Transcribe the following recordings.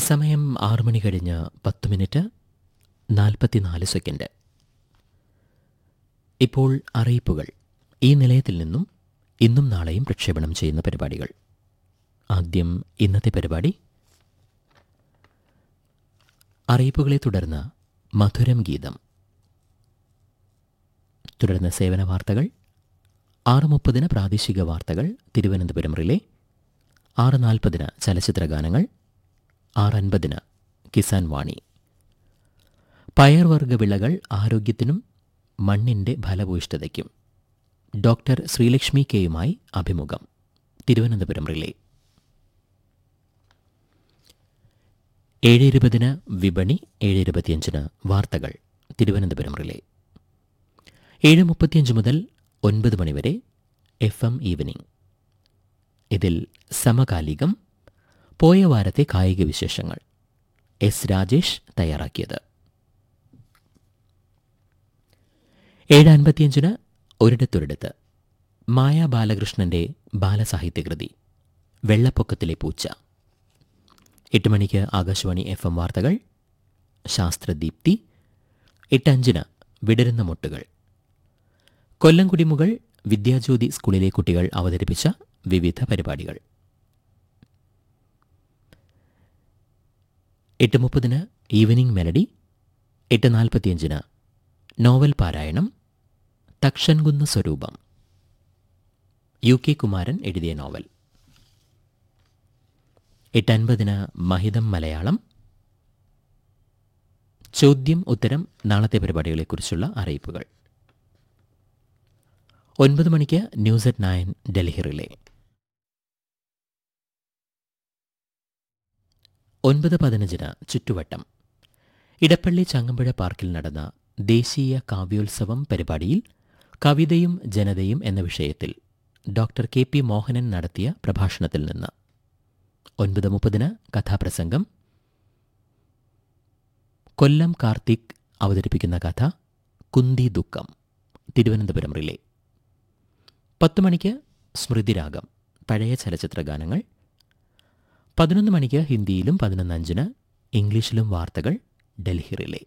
സമയം ആറു മണി കഴിഞ്ഞ് പത്ത് മിനിറ്റ് നാൽപ്പത്തിനാല് സെക്കൻഡ് ഇപ്പോൾ അറിയിപ്പുകൾ ഈ നിലയത്തിൽ നിന്നും ഇന്നും നാളെയും പ്രക്ഷേപണം ചെയ്യുന്ന പരിപാടികൾ ആദ്യം ഇന്നത്തെ പരിപാടി അറിയിപ്പുകളെ തുടർന്ന് മധുരം ഗീതം തുടർന്ന് സേവന വാർത്തകൾ ആറ് മുപ്പതിന് പ്രാദേശിക വാർത്തകൾ തിരുവനന്തപുരം റിലേ ആറ് നാൽപ്പതിന് ചലച്ചിത്ര ഗാനങ്ങൾ ആറ് അൻപതിന് കിസാൻ വാണി പയർവർഗ വിളകൾ ആരോഗ്യത്തിനും മണ്ണിന്റെ ഫലഭൂയിഷ്ഠതയ്ക്കും ഡോക്ടർ ശ്രീലക്ഷ്മി കെയുമായി അഭിമുഖം തിരുവനന്തപുരം റിലേ ഏഴ് ഇരുപതിന് വിപണി ഏഴ് ഇരുപത്തിയഞ്ചിന് വാർത്തകൾ തിരുവനന്തപുരം റിലേ ഏഴ് മുപ്പത്തിയഞ്ച് മുതൽ ഒൻപത് മണിവരെ എഫ് എം ഈവനിംഗ് ഇതിൽ സമകാലികം പോയ വാരത്തെ കായിക വിശേഷങ്ങൾ എസ് രാജേഷ് തയ്യാറാക്കിയത് ഏഴ് അൻപത്തിയഞ്ചിന് ഒരിടത്തൊരിടത്ത് മായ ബാലകൃഷ്ണന്റെ ബാലസാഹിത്യകൃതി വെള്ളപ്പൊക്കത്തിലെ പൂച്ച എട്ട് മണിക്ക് ആകാശവാണി എഫ് എം വാർത്തകൾ ശാസ്ത്രദീപ്തി എട്ട് അഞ്ചിന് വിടരുന്ന മുട്ടുകൾ കൊല്ലംകുടിമുകൾ വിദ്യാജ്യോതി സ്കൂളിലെ കുട്ടികൾ അവതരിപ്പിച്ച വിവിധ പരിപാടികൾ എട്ട് മുപ്പതിന് ഈവനിംഗ് മെലഡി എട്ട് നാൽപ്പത്തിയഞ്ചിന് നോവൽ പാരായണം തക്ഷൻകുന്ന് സ്വരൂപം യു കെ കുമാരൻ എഴുതിയ നോവൽ എട്ട് അൻപതിന് മഹിതം മലയാളം ചോദ്യം ഉത്തരം നാളത്തെ പരിപാടികളെക്കുറിച്ചുള്ള അറിയിപ്പുകൾ ഒൻപത് മണിക്ക് news at nine Delhi relay ഒൻപത് പതിനഞ്ചിന് ചുറ്റുവട്ടം ഇടപ്പള്ളി ചങ്ങമ്പുഴ പാർക്കിൽ നടന്ന ദേശീയ കാവ്യോത്സവം പരിപാടിയിൽ കവിതയും ജനതയും എന്ന വിഷയത്തിൽ ഡോക്ടർ കെ പി മോഹനൻ നടത്തിയ പ്രഭാഷണത്തിൽ നിന്ന് ഒൻപത് മുപ്പതിന് കഥാപ്രസംഗം കൊല്ലം കാർത്തിക് അവതരിപ്പിക്കുന്ന കഥ കുന്തി ദുഃഖം തിരുവനന്തപുരം റിലേ പത്ത് മണിക്ക് സ്മൃതിരാഗം പഴയ ചലച്ചിത്ര ഗാനങ്ങൾ പതിനൊന്ന് മണിക്ക് ഹിന്ദിയിലും പതിനൊന്ന് അഞ്ചിന് ഇംഗ്ലീഷിലും വാർത്തകൾ ഡൽഹി റിലേ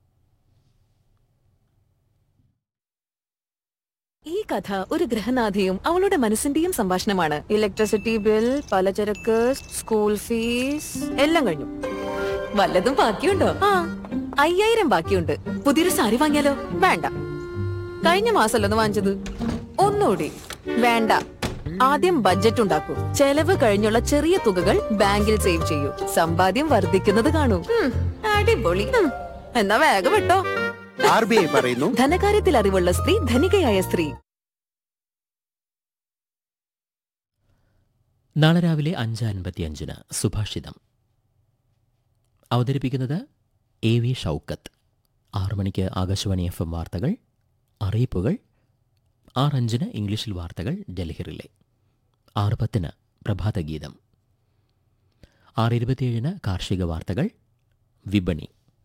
ഈ കഥ ഒരു ഗൃഹനാഥയും അവളുടെ മനസ്സിന്റെയും സംഭാഷണമാണ് ഇലക്ട്രിസിറ്റി ബിൽ പലചരക്ക് സ്കൂൾ ഫീസ് എല്ലാം കഴിഞ്ഞു വല്ലതും ബാക്കിയുണ്ടോ ആ അയ്യായിരം ബാക്കിയുണ്ട് പുതിയൊരു സാരി വാങ്ങിയാലോ വേണ്ട കഴിഞ്ഞ മാസമല്ലോ ഒന്ന് വാങ്ങിച്ചത് ഒന്നുകൂടി വേണ്ട ആദ്യം ബഡ്ജറ്റ് ഉണ്ടാക്കൂ ചെലവ് കഴിഞ്ഞുള്ള ചെറിയ തുകകൾ ബാങ്കിൽ സേവ് ചെയ്യൂ സമ്പാദ്യം വർദ്ധിക്കുന്നത് കാണൂ ഉം, അടിപൊളി ഉം, എന്നാ വേഗം വിട്ടോ ആർ ബി ഐ പറയുന്നു ധനകാര്യത്തിൽ അറിവുള്ള സ്ത്രീ ധനികയായ സ്ത്രീ നാളെ രാവിലെ അഞ്ച് അൻപത്തിയഞ്ചിന് സുഭാഷിതം അവതരിപ്പിക്കുന്നത് എ വി ഷൗക്കത്ത് ആറു മണിക്ക് ആകാശവാണി എഫ് എം വാർത്തകൾ അറിയിപ്പുകൾ ആറ് അഞ്ചിന് ഇംഗ്ലീഷിൽ വാർത്തകൾ ഡൽഹി റിലേ ആറ് പത്തിന് പ്രഭാതഗീതം ആറ് ഇരുപത്തിയേഴിന് കാർഷിക വാർത്തകൾ വിപണി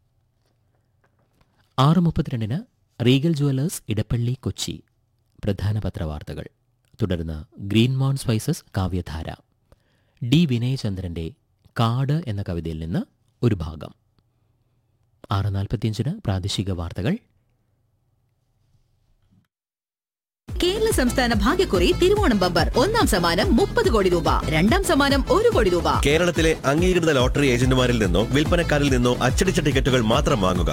ആറ് മുപ്പത്തിരണ്ടിന് റീഗൽ ജുവലേഴ്സ് ഇടപ്പള്ളി കൊച്ചി പ്രധാന പത്രവാർത്തകൾ തുടർന്ന് Green Mount Spices Kavyadhara D വിനയചന്ദ്രന്റെ കാട് എന്ന കവിതയിൽ നിന്ന് ഒരു ഭാഗം ആറ് നാൽപ്പത്തിയഞ്ചിന് പ്രാദേശിക വാർത്തകൾ കേരള സംസ്ഥാന ഭാഗ്യക്കുറി തിരുവോണം ബമ്പർ ഒന്നാം സമ്മാനം മുപ്പത് കോടി രൂപ രണ്ടാം സമ്മാനം ഒരു കോടി രൂപ കേരളത്തിലെ അംഗീകൃത ലോട്ടറി ഏജന്റുമാരിൽ നിന്നോ വിൽപ്പനക്കാരിൽ നിന്നോ അച്ചടിച്ച ടിക്കറ്റുകൾ മാത്രം വാങ്ങുക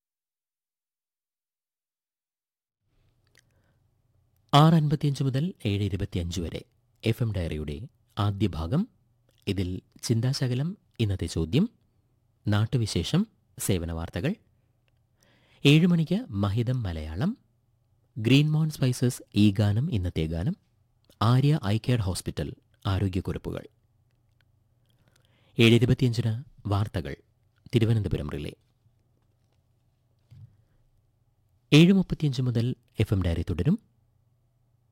ആറ് അൻപത്തിയഞ്ച് മുതൽ ഏഴ് ഇരുപത്തിയഞ്ച് വരെ എഫ് എം ഡയറിയുടെ ആദ്യ ഭാഗം ഇതിൽ ചിന്താശകലം ഇന്നത്തെ ചോദ്യം നാട്ടുവിശേഷം സേവന വാർത്തകൾ ഏഴ് മണിക്ക് മഹിതം മലയാളം ഗ്രീൻ മൗൺ സ്പൈസസ് ഈ ഗാനം ഇന്നത്തെ ഗാനം ആര്യ ഐ കെയർ ഹോസ്പിറ്റൽ ആരോഗ്യക്കുറിപ്പുകൾ ഏഴ് ഇരുപത്തിയഞ്ചിന് വാർത്തകൾ തിരുവനന്തപുരം റിലേ ഏഴ് മുപ്പത്തിയഞ്ച് മുതൽ എഫ് എം ഡയറി തുടരും